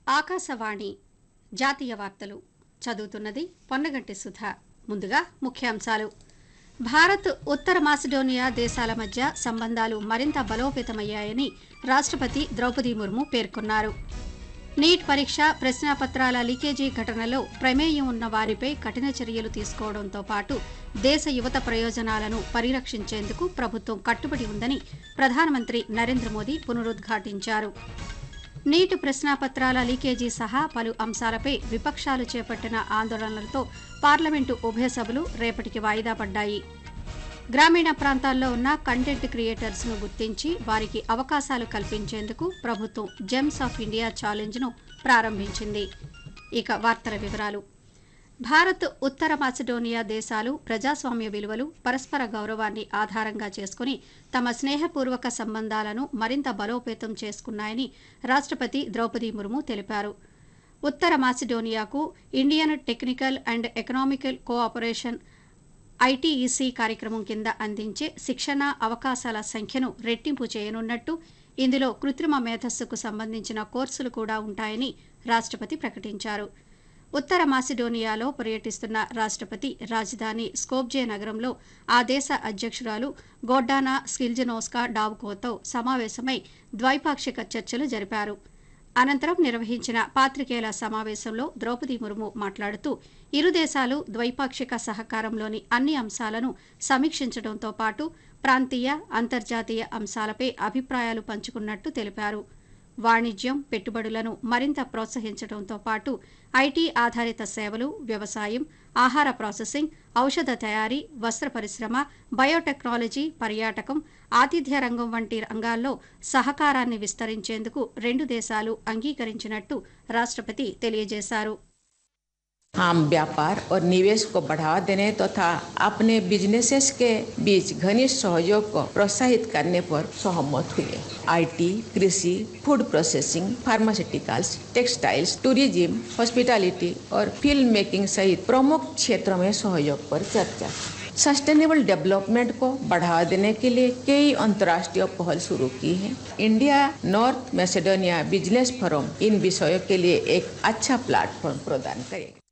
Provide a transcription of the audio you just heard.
ఆకాశవాణి జాతీయ వార్తలు చదువుతున్నది పొన్నగంటి సుధ ముందుగా ముఖ్యాంశాలు భారత్ ఉత్తర మాసిడోనియా దేశాల మధ్య సంబంధాలు మరింత బలోపేతమయ్యాయని రాష్ట్రపతి ద్రౌపది ముర్ము పేర్కొన్నారు నీట్ పరీక్ష ప్రశ్నాపత్రాల లీకేజీ ఘటనలో ప్రమేయం ఉన్న వారిపై కఠిన చర్యలు తీసుకోవడంతో పాటు దేశ యువత ప్రయోజనాలను పరిరక్షించేందుకు ప్రభుత్వం కట్టుబడి ఉందని ప్రధానమంత్రి నరేంద్ర మోదీ పునరుద్ఘాటించారు నీట్ ప్రశ్నాపత్రాల లీకేజీ సహా పలు అంశాలపై విపక్షాలు చేపట్టిన ఆందోళనలతో పార్లమెంటు ఉభయ సభలు రేపటికి వాయిదా పడ్డాయి గ్రామీణ ప్రాంతాల్లో ఉన్న కంటెంట్ క్రియేటర్స్ ను గుర్తించి వారికి అవకాశాలు కల్పించేందుకు ప్రభుత్వం జెమ్స్ ఆఫ్ ఇండియా ఛాలెంజ్ ను ప్రారంభించింది ఇక వార్తల వివరాలు భారత్ ఉత్తర మాసిడోనియా దేశాలు ప్రజాస్వామ్య విలువలు పరస్పర గౌరవాన్ని ఆధారంగా చేసుకుని తమ స్నేహపూర్వక సంబంధాలను మరింత బలోపేతం చేసుకున్నాయని రాష్ట్రపతి ద్రౌపది ముర్ము తెలిపారు ఉత్తర మాసిడోనియాకు Indian technical and economical cooperation ITEC కార్యక్రమం కింద అందించే శిక్షణ అవకాశాల సంఖ్యను రెట్టింపు చేయనున్నట్టు ఇందులో కృత్రిమ మేధస్సుకు సంబంధించిన కోర్సులు కూడా ఉంటాయని రాష్ట్రపతి ప్రకటించారు ఉత్తర మాసిడోనియాలో పర్యటిస్తున్న రాష్ట్రపతి రాజధాని స్కోప్జే నగరంలో ఆ దేశ అధ్యక్షురాలు గోడ్డానా స్కిల్జనోస్కా డావ్కోతో సమావేశమై ద్వైపాక్షిక చర్చలు జరిపారు అనంతరం నిర్వహించిన పాత్రికేయుల సమావేశంలో ద్రౌపది ముర్ము మాట్లాడుతూ ఇరు దేశాలు ద్వైపాక్షిక సహకారంలోని అన్ని అంశాలను సమీక్షించడంతో పాటు ప్రాంతీయ అంతర్జాతీయ అంశాలపై అభిప్రాయాలు పంచుకున్నట్టు తెలిపారు వాణిజ్యం పెట్టుబడులను మరింత ప్రోత్సహించడంతో పాటు ఐటీ ఆధారిత సేవలు వ్యవసాయం ఆహార ప్రాసెసింగ్ ఔషధ తయారీ వస్త్ర పరిశ్రమ బయోటెక్నాలజీ పర్యాటకం ఆతిథ్య రంగం వంటి రంగాల్లో సహకారాన్ని విస్తరించేందుకు రెండు దేశాలు అంగీకరించినట్టు రాష్ట్రపతి తెలియజేశారు हम व्यापार और निवेश को बढ़ावा देने तथा अपने बिजनेसेस के बीच घनिष्ठ सहयोग को प्रोत्साहित करने पर सहमत हुए आईटी, कृषि food processing pharmaceuticals textiles tourism hospitality और फिल्म मेकिंग सहित प्रमुख क्षेत्रों में सहयोग पर चर्चा सस्टेनेबल डेवलपमेंट को बढ़ावा देने के लिए कई अंतर्राष्ट्रीय पहल शुरू की है India North Macedonia business forum इन विषयों के लिए एक अच्छा प्लेटफॉर्म प्रदान करेगा